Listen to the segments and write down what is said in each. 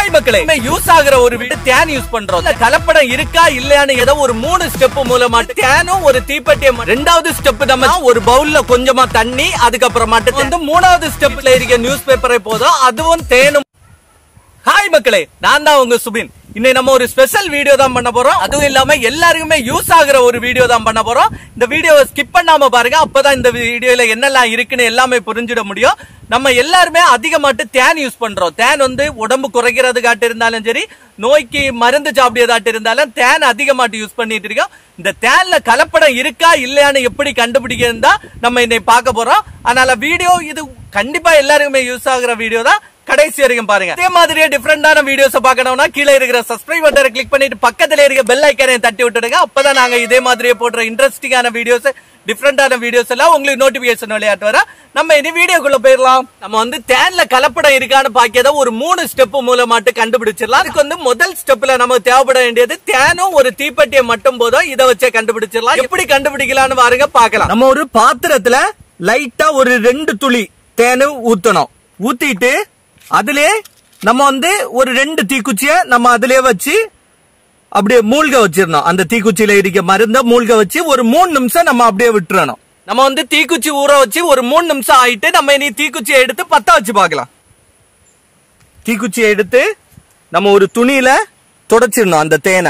hi மக்களே use ஆகுற ஒரு வீடு தேன் யூஸ் பண்றோம் இல்ல கலப்படம் இருக்கா இல்லையான்னு ஏதோ ஒரு மூணு ஸ்டெப் மூலமா தேனும் ஒரு தீப்பெட்டியும் ரெண்டாவது ஸ்டெப் நம்ம ஒரு பவுல்ல கொஞ்சமா தண்ணி அதுக்கப்புறமாட்டு வந்து மூணாவது ஸ்டெப்ல இருக்க நியூஸ் பேப்பரை போதும் அதுவும் தேனும் ஹாய் மக்களே நான் தான் உங்க சுபின் இன்னைக்கு நம்ம ஒரு ஸ்பெஷல் வீடியோ தான் பண்ண போறோம் அதுவும் இல்லாம எல்லாருக்குமே யூஸ் ஆகுற ஒரு வீடியோ தான் பண்ண போறோம் இந்த வீடியோவை ஸ்கிப் பண்ணாம பாருங்க அப்பதான் இந்த வீடியோல என்னெல்லாம் இருக்குன்னு எல்லாமே புரிஞ்சிட முடியும் நம்ம எல்லாருமே அதிகமாட்டு தேன் யூஸ் பண்றோம் தேன் வந்து உடம்பு குறைக்கிறதுக்காட்டு இருந்தாலும் சரி நோய்க்கு மருந்து சாப்பிடியதாட்டு இருந்தாலும் தேன் அதிகமாட்டு யூஸ் பண்ணிட்டு இருக்கோம் இந்த தேன்ல கலப்படம் இருக்கா இல்லையான்னு எப்படி கண்டுபிடிக்கிறது தான் நம்ம இன்னைக்கு பார்க்க போறோம் அதனால வீடியோ இது கண்டிப்பா எல்லாருக்குமே யூஸ் ஆகுற வீடியோ தான் கடைசி வரைக்கும் பாருங்க அதே மாதிரியே டிஃபரெண்டான வீடியோஸ் பார்க்கணும்னா கீழே இருக்கிற சப்ஸ்கிரைப் பட்டனை கிளிக் பண்ணிட்டு பக்கத்துல இருக்க பெல் ஐக்கனை தட்டி விட்டுடுங்க அப்பதான் நாங்க இதே மாதிரியே போடுற இன்ட்ரெஸ்டிங்கான வீடியோஸ் டிஃப்ரெண்டான வீடியோஸ் எல்லாம் உங்களுக்கு நோட்டிபிகேஷன் விளையாட்டு வர நம்ம இனி வீடியோக்குள்ள போயிடலாம் நம்ம வந்து தேன்ல கலப்படம் இருக்கான்னு பாக்கியத ஒரு மூணு ஸ்டெப் மூலமாட்டு கண்டுபிடிச்சிடலாம் அதுக்கு வந்து முதல் ஸ்டெப்ல நமக்கு தேவைப்பட வேண்டியது தேனும் ஒரு தீப்பெட்டியை மட்டும் போதும் இதை வச்சே கண்டுபிடிச்சிடலாம் எப்படி கண்டுபிடிக்கலாம்னு பாருங்க பார்க்கலாம் நம்ம ஒரு பாத்திரத்துல லைட்டா ஒரு ரெண்டு துளி தேனு ஊத்தணும் ஊத்திட்டு அதிலே நம்ம வந்து ஒரு ரெண்டு தீக்குச்சிய நம்ம அதிலே வச்சு அப்படியே மூழ்க வச்சிடணும் அந்த தீக்குச்சியில இருக்க மருந்த மூழ்க வச்சு ஒரு மூணு நிமிஷம் நம்ம அப்படியே விட்டுறணும் நம்ம வந்து தீக்குச்சி ஊற வச்சு ஒரு மூணு நிமிஷம் ஆயிட்டு நம்ம இனி தீக்குச்சியை எடுத்து பத்த வச்சு பார்க்கலாம் தீக்குச்சியை எடுத்து நம்ம ஒரு துணியில தொடச்சிடணும் அந்த தேனை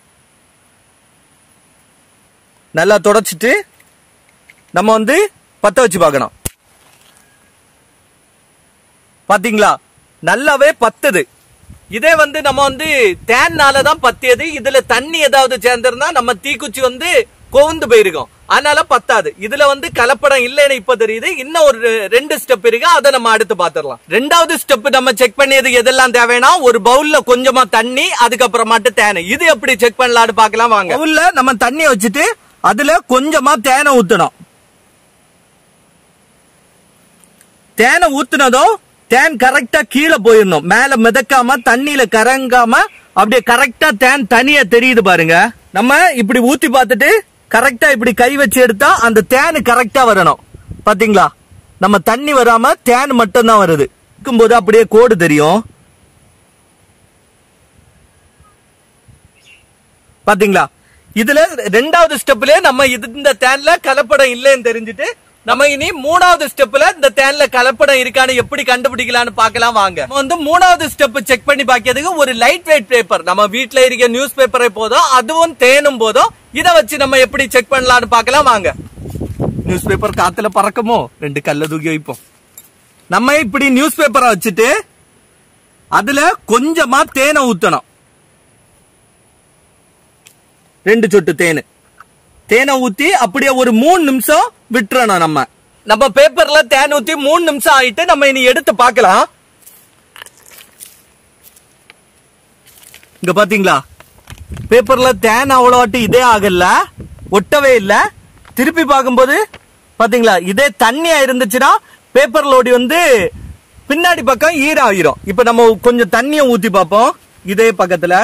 நல்லா தொடச்சிட்டு நம்ம வந்து பத்த வச்சு பார்க்கணும் பாத்தீங்களா நல்லாவே பத்துது இதே வந்து நம்ம வந்து தேன்னால தான் பத்தியது இதுல தண்ணி ஏதாவது சேர்ந்திருந்தா நம்ம தீக்குச்சி வந்து கோந்து போயிருக்கும் அதனால பத்தாது இதுல வந்து கலப்படம் இல்லைன்னு இப்ப தெரியுது இன்னும் ஒரு ரெண்டு ஸ்டெப் இருக்கு அதை நம்ம அடுத்து பாத்துரலாம் ரெண்டாவது ஸ்டெப் நம்ம செக் பண்ணியது எதெல்லாம் தேவைன்னா ஒரு பவுல்ல கொஞ்சமா தண்ணி அதுக்கப்புறமாட்டு தேனை இது எப்படி செக் பண்ணலாம்னு பார்க்கலாம் வாங்க பவுல்ல நம்ம தண்ணி வச்சுட்டு அதுல கொஞ்சமா தேனை ஊத்தணும் தேனை ஊத்துனதும் தேன் கரெக்டா கீழே போயிடணும் மேல மிதக்காம தண்ணியில கரங்காம அப்படியே கரெக்டா தேன் தனியா தெரியுது பாருங்க நம்ம இப்படி ஊத்தி பார்த்துட்டு கரெக்டா இப்படி கை வச்சு எடுத்தா அந்த தேன் கரெக்டா வரணும் பாத்தீங்களா நம்ம தண்ணி வராம தேன் மட்டும் தான் வருது இருக்கும்போது அப்படியே கோடு தெரியும் பாத்தீங்களா இதுல ரெண்டாவது ஸ்டெப்ல நம்ம இது இந்த தேன்ல கலப்படம் இல்லைன்னு தெரிஞ்சுட்டு நம்ம இனி மூணாவது ஸ்டெப்ல இந்த தேன்ல கலப்படம் இருக்கான்னு எப்படி கண்டுபிடிக்கலாம்னு பார்க்கலாம் வாங்க நம்ம வந்து மூணாவது ஸ்டெப் செக் பண்ணி பாக்கிறதுக்கு ஒரு லைட் வெயிட் பேப்பர் நம்ம வீட்ல இருக்க நியூஸ் பேப்பரை போதும் அதுவும் தேனும் போதும் இத வச்சு நம்ம எப்படி செக் பண்ணலாம்னு பார்க்கலாம் வாங்க நியூஸ் பேப்பர் காத்துல பறக்குமோ ரெண்டு கல்ல தூக்கி வைப்போம் நம்ம இப்படி நியூஸ் பேப்பரை வச்சுட்டு அதுல கொஞ்சமா தேனை ஊத்தணும் ரெண்டு சொட்டு தேனு தேனை ஊத்தி அப்படியே ஒரு மூணு நிமிஷம் விட்டுறணும் நம்ம நம்ம பேப்பர்ல தேன் ஊத்தி மூணு நிமிஷம் ஆயிட்டு நம்ம இனி எடுத்து பார்க்கலாம் இங்க பாத்தீங்களா பேப்பர்ல தேன் அவ்வளோவாட்டி இதே ஆகல ஒட்டவே இல்ல திருப்பி பார்க்கும்போது பாத்தீங்களா இதே தண்ணியா இருந்துச்சுன்னா பேப்பர் லோடி வந்து பின்னாடி பக்கம் ஈரம் ஆயிரும் இப்ப நம்ம கொஞ்சம் தண்ணிய ஊத்தி பார்ப்போம் இதே பக்கத்துல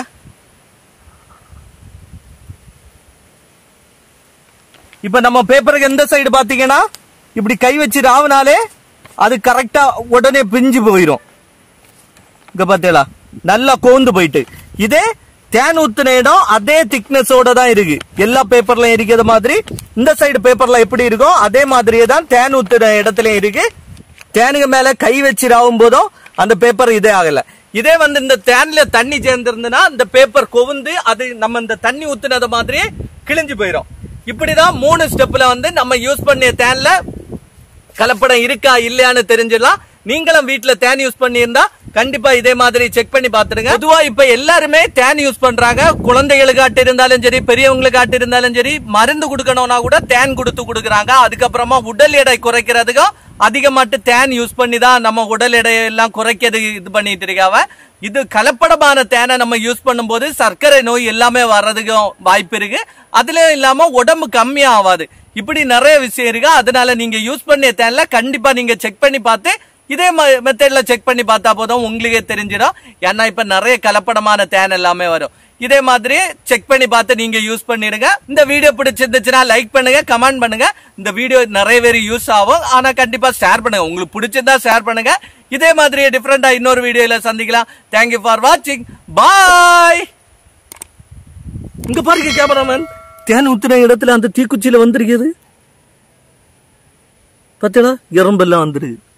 இப்ப நம்ம பேப்பருக்கு எந்த சைடு பாத்தீங்கன்னா இப்படி கை வச்சு ராவனாலே அது கரெக்டா உடனே பிஞ்சு போயிரும் இங்க பாத்தீங்களா நல்லா கோந்து போயிட்டு இதே தேன் ஊத்துன இடம் அதே திக்னஸோட தான் இருக்கு எல்லா பேப்பர்லயும் இருக்கிற மாதிரி இந்த சைடு பேப்பர்ல எப்படி இருக்கோ அதே மாதிரியே தான் தேன் ஊத்துன இடத்துலயும் இருக்கு தேனுக்கு மேல கை வச்சு ராவும் போதும் அந்த பேப்பர் இதே ஆகல இதே வந்து இந்த தேன்ல தண்ணி சேர்ந்திருந்துன்னா இந்த பேப்பர் கொவுந்து அது நம்ம இந்த தண்ணி ஊத்துனது மாதிரியே கிழிஞ்சு போயிடும் இப்படிதான் மூணு ஸ்டெப்ல வந்து நம்ம யூஸ் பண்ணிய தேன்ல கலப்படம் இருக்கா இல்லையான்னு தெரிஞ்சிடலாம் நீங்களும் வீட்ல தேன் யூஸ் பண்ணியிருந்தா கண்டிப்பா இதே மாதிரி செக் பண்ணி பாத்துருங்க பொதுவா இப்ப எல்லாருமே தேன் யூஸ் பண்றாங்க குழந்தைகளுக்காட்டு இருந்தாலும் சரி பெரியவங்களுக்காட்டு இருந்தாலும் சரி மருந்து கொடுக்கணும்னா கூட தேன் கொடுத்து கொடுக்குறாங்க அதுக்கப்புறமா உடல் எடை குறைக்கிறதுக்கும் அதிகமாட்டு தேன் யூஸ் பண்ணி தான் நம்ம உடல் எடையை எல்லாம் குறைக்கிறது இது பண்ணிட்டு இருக்காவ இது கலப்படமான தேனை நம்ம யூஸ் பண்ணும்போது சர்க்கரை நோய் எல்லாமே வர்றதுக்கும் வாய்ப்பு இருக்கு அதுலயும் இல்லாம உடம்பு கம்மியா ஆகாது இப்படி நிறைய விஷயம் இருக்கு அதனால நீங்க யூஸ் பண்ணிய தேன்ல கண்டிப்பா நீங்க செக் பண்ணி பார்த்து இதே மெத்தட்ல செக் பண்ணி பார்த்தா போதும் உங்களுக்கே தெரிஞ்சிடும் ஏன்னா இப்ப நிறைய கலப்படமான தேன் எல்லாமே வரும் இதே மாதிரி செக் பண்ணி பார்த்து நீங்க யூஸ் பண்ணிடுங்க இந்த வீடியோ பிடிச்சிருந்துச்சுன்னா லைக் பண்ணுங்க கமெண்ட் பண்ணுங்க இந்த வீடியோ நிறைய பேர் யூஸ் ஆகும் ஆனா கண்டிப்பா ஷேர் பண்ணுங்க உங்களுக்கு பிடிச்சிருந்தா ஷேர் பண்ணுங்க இதே மாதிரி டிஃப்ரெண்டா இன்னொரு வீடியோல சந்திக்கலாம் தேங்க்யூ ஃபார் வாட்சிங் பாய் இங்க பாருங்க கேமராமேன் தேன் ஊத்துன இடத்துல அந்த தீக்குச்சியில வந்திருக்குது பார்த்தீங்களா எறும்பெல்லாம் வந்துருக்கு